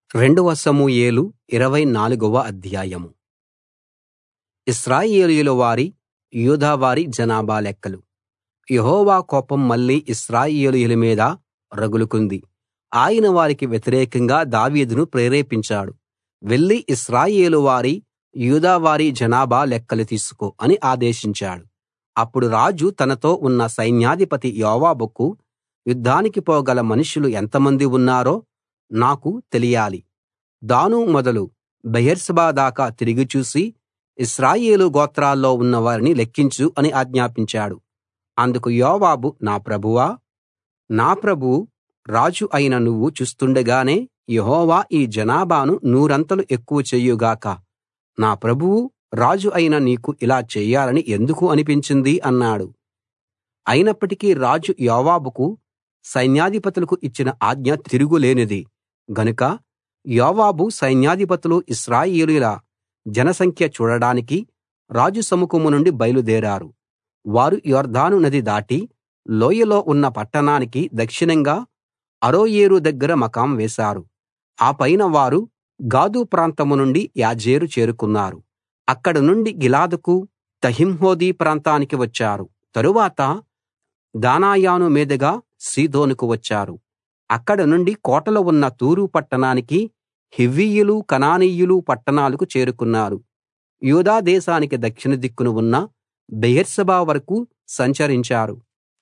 రెండవ సమూయేలు ఇరవై నాలుగవ అధ్యాయం ఇశ్రాయేలీయుల వారి యూదా వారి జనాభా లెక్కలు యెహోవా కోపం మళ్ళీ ఇశ్రాయేలీయుల మీద రగులుకుంది ఆయన వారికి వ్యతిరేకంగా దావీదును ప్రేరేపించాడు వెళ్లి ఇశ్రాయేలు వారి యూదా వారి జనాభా లెక్కలు తీసుకో అని ఆదేశించాడు అప్పుడు రాజు తనతో ఉన్న సైన్యాధిపతి యోవాబుకు యుద్ధానికి పోగల మనుషులు ఎంతమంది ఉన్నారో నాకు తెలియాలి దాను మొదలు బెయేర్షెబా దాకా తిరిగి చూసి ఇశ్రాయేలు గోత్రాల్లో ఉన్నవారిని లెక్కించు అని ఆజ్ఞాపించాడు అందుకు యోవాబు నా ప్రభువా నా ప్రభువు రాజు అయిన నువ్వు చూస్తుండగానే యెహోవా ఈ జనాభాను నూరంతలు ఎక్కువ చెయ్యు గాక నా ప్రభువు రాజు అయిన నీకు ఇలా చెయ్యాలని ఎందుకు అనిపించింది అన్నాడు అయినప్పటికీ రాజు యోవాబుకు సైన్యాధిపతులకు ఇచ్చిన ఆజ్ఞ తిరుగులేనిది గనుక యోవాబు సైన్యాధిపతులు ఇశ్రాయేలీయుల జనసంఖ్య చూడడానికి రాజు సముఖం నుండి బయలుదేరారు వారు యొర్దాను నది దాటి లోయలో ఉన్న పట్టణానికి దక్షిణంగా అరోయేరు దగ్గర మకాం వేశారు ఆ పైన వారు గాదు ప్రాంతం నుండి యాజేరు చేరుకున్నారు అక్కడ నుండి గిలాదుకు తహింహోదీ ప్రాంతానికి వచ్చారు తరువాత దానాయాను మీదుగా సీదోనుకు వచ్చారు అక్కడ నుండి కోటలు ఉన్న తూరు పట్టణానికి హివ్వీయులు కనానీయులు పట్టణాలకు చేరుకున్నారు యూదా దేశానికి దక్షిణ దిక్కున ఉన్న బెయేర్షెబా వరకూ సంచరించారు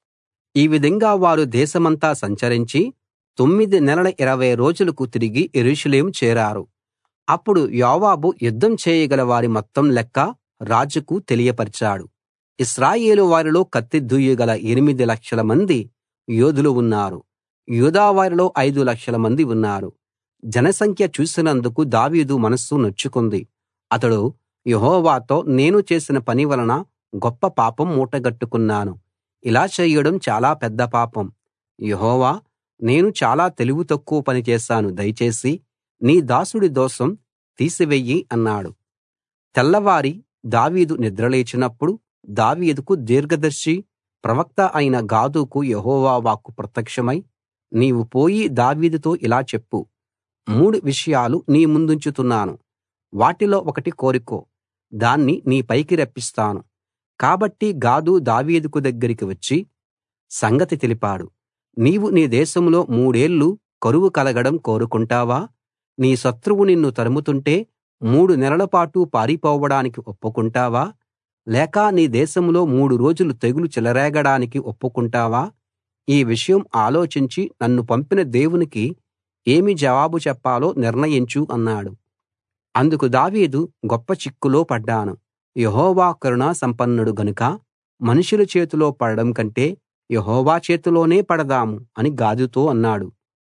ఈ విధంగా వారు దేశమంతా సంచరించి తొమ్మిది నెలల ఇరవై రోజులకు తిరిగి యెరూషలేము చేరారు అప్పుడు యోవాబు యుద్ధం చేయగల వారి మొత్తం లెక్క రాజుకు తెలియపరిచాడు ఇశ్రాయేలు వారిలో కత్తి దూయగల ఎనిమిది లక్షల మంది యోధులు ఉన్నారు యూదా వారిలో ఐదు లక్షల మంది ఉన్నారు జనసంఖ్య చూసినందుకు దావీదు మనస్సు నొచ్చుకుంది అతడు యెహోవాతో నేను చేసిన పని వలన గొప్ప పాపం మూటగట్టుకున్నాను ఇలా చేయడం చాలా పెద్ద పాపం యెహోవా నేను చాలా తెలివి తక్కువ పని చేశాను దయచేసి నీ దాసుడి దోషం తీసివెయ్యి అన్నాడు తెల్లవారి దావీదు నిద్రలేచినప్పుడు దావీదుకు దీర్ఘదర్శి ప్రవక్త అయిన గాదుకు యెహోవా వాక్కు ప్రత్యక్షమై నీవు పోయి దావీదుతో ఇలా చెప్పు మూడు విషయాలు నీ ముందుంచుతున్నాను వాటిలో ఒకటి కోరుకో దాన్ని నీ పైకి రప్పిస్తాను కాబట్టి గాదు దావీదుకు దగ్గరికి వచ్చి సంగతి తెలిపాడు నీవు నీ దేశంలో మూడేళ్ళు కరువు కలగడం కోరుకుంటావా నీ శత్రువు నిన్ను తరుముతుంటే మూడు నెలల పాటు పారిపోవడానికి ఒప్పుకుంటావా లేక నీ దేశంలో మూడు రోజులు తెగులు చెలరేగడానికి ఒప్పుకుంటావా ఈ విషయం ఆలోచించి నన్ను పంపిన దేవునికి ఏమి జవాబు చెప్పాలో నిర్ణయించు అన్నాడు అందుకు దావీదు గొప్ప చిక్కులో పడ్డాను యెహోవా కరుణా సంపన్నుడు గనుక మనుషుల చేతిలో పడడం కంటే యెహోవా చేతిలోనే పడదాము అని గాదుతో అన్నాడు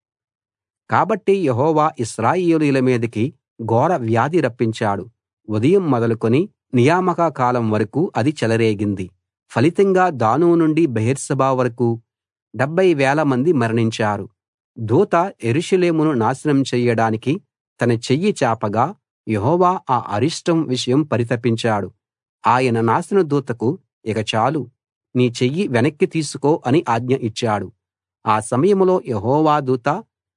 కాబట్టి యెహోవా ఇశ్రాయేలీయుల మీదికి ఘోర వ్యాధి రప్పించాడు ఉదయం మొదలుకొని నియామక కాలం వరకూ అది చెలరేగింది ఫలితంగా దాను నుండి బెయేర్షెబా వరకూ డెబ్భై వేల మంది మరణించారు దూత యెరూషలేమును నాశనం చెయ్యడానికి తన చెయ్యి చాపగా యెహోవా ఆ అరిష్టం విషయం పరితపించాడు ఆయన నాశన దూతకు ఇక చాలు నీ చెయ్యి వెనక్కి తీసుకో అని ఆజ్ఞ ఇచ్చాడు ఆ సమయంలో యెహోవా దూత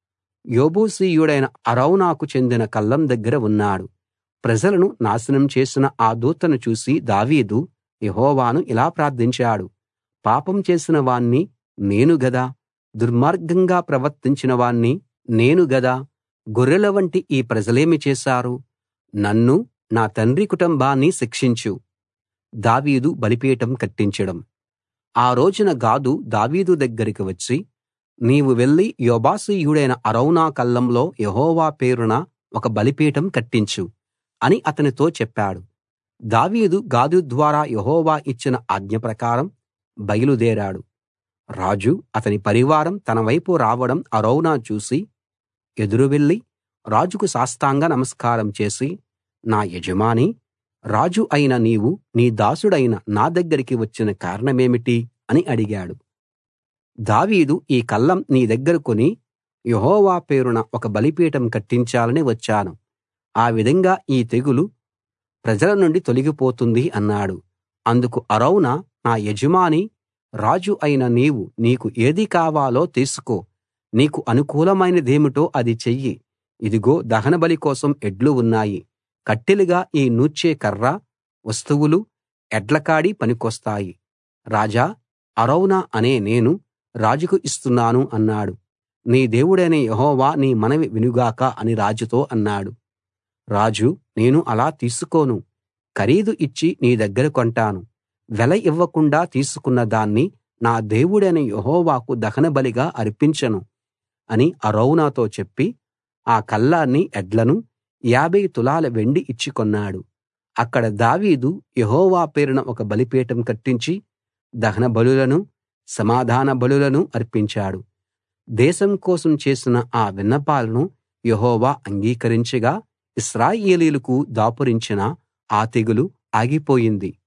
యెబూసీయుడైన అరౌనాకు చెందిన కళ్ళం దగ్గర ఉన్నాడు ప్రజలను నాశనం చేసిన ఆ దూతను చూసి దావీదు యెహోవాను ఇలా ప్రార్థించాడు పాపం చేసిన వాణ్ణి నేను గదా దుర్మార్గంగా ప్రవర్తించిన వాణ్ణి నేను గదా గొర్రెల వంటి ఈ ప్రజలేమి చేశారు నన్ను నా తండ్రి కుటుంబాన్ని శిక్షించు దావీదు బలిపీఠం కట్టించడం ఆ రోజున గాదు దావీదు దగ్గరికి వచ్చి నీవు వెళ్లి యోబాసీయుడైన అరౌనా కళ్ళంలో యెహోవా పేరున ఒక బలిపీఠం కట్టించు అని అతనితో చెప్పాడు దావీదు గాదు ద్వారా యెహోవా ఇచ్చిన ఆజ్ఞ ప్రకారం బయలుదేరాడు రాజు అతని పరివారం తన వైపు రావడం అరౌనా చూసి ఎదురు వెళ్లి రాజుకు సాష్టాంగ నమస్కారం చేసి నా యజమానీ రాజు అయిన నీవు నీ దాసుడైన నా దగ్గరికి వచ్చిన కారణమేమిటి అని అడిగాడు దావీదు ఈ కళ్ళం నీ దగ్గర కొని యెహోవా పేరున ఒక బలిపీఠం కట్టించాలని వచ్చాను ఆ విధంగా ఈ తెగులు ప్రజల నుండి తొలగిపోతుంది అన్నాడు అందుకు అరౌనా నా యజమాని రాజు అయిన నీవు నీకు ఏది కావాలో తీసుకో నీకు అనుకూలమైనదేమిటో అది చెయ్యి ఇదిగో దహనబలి కోసం ఎడ్లు ఉన్నాయి కట్టెలుగా ఈ నూర్చే కర్ర వస్తువులు ఎడ్లకాడి పనికొస్తాయి రాజా అరౌనా అనే నేను రాజుకు ఇస్తున్నాను అన్నాడు నీ దేవుడైన యెహోవా నీ మనవి వినుగాక అని రాజుతో అన్నాడు రాజు నేను అలా తీసుకోను ఖరీదు ఇచ్చి నీ దగ్గర కొంటాను వెల ఇవ్వకుండా తీసుకున్న దాన్ని నా దేవుడైన యెహోవాకు దహనబలిగా అర్పించను అని అరౌనాతో చెప్పి ఆ కళ్ళాన్ని ఎడ్లను యాభై తులాల వెండి ఇచ్చి కొన్నాడు అక్కడ దావీదు యెహోవా పేరున ఒక బలిపీఠం కట్టించి దహన బలులను సమాధాన బలులను అర్పించాడు దేశం కోసం చేసిన ఆ విన్నపాలను యెహోవా అంగీకరించగా ఇశ్రాయేలీయులకు దాపురించిన ఆ తెగులు ఆగిపోయింది